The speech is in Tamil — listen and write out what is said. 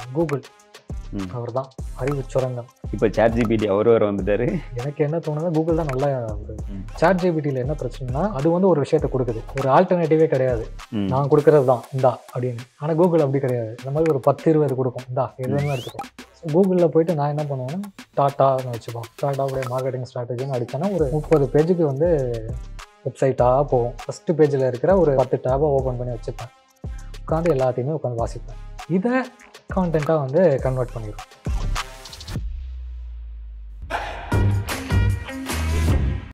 கூகுள் ம். அவர் தான் அறிவு சுரங்கம் இப்போ சேட் ஜிபிடி அவர் வேறு வந்துட்டாரு எனக்கு என்ன தோணுதா கூகுள் தான் நல்லா ம். சாட் ஜிபிடியில் என்ன பிரச்சனைனா அது வந்து ஒரு விஷயத்தை கொடுக்குது ஒரு ஆல்டர்னேட்டிவே கிடையாது ம். நான் கொடுக்கறது தான் இந்தா அப்படின்னு ஆனால் கூகுள் அப்படி கிடையாது இந்த மாதிரி ஒரு பத்து இருபது கொடுக்கும் இந்தா எதுவுமே எடுத்துக்கோ கூகுளில் போயிட்டு நான் என்ன பண்ணுவேன்னா டாட்டான்னு வச்சுப்போம் டாட்டாவுடைய மார்க்கெட்டிங் ஸ்ட்ராட்டஜின்னு அடிச்சேன்னா ஒரு முப்பது பேஜுக்கு வந்து வெப்சைட்டாக போகும் ஃபஸ்ட்டு பேஜில் இருக்கிற ஒரு பத்து டேபை ஓப்பன் பண்ணி வச்சுப்பேன் உட்காந்து எல்லாத்தையுமே உட்காந்து வாசிப்பேன் இதை கான்டென்ட்டாக வந்து கன்வெர்ட் பண்ணிடும்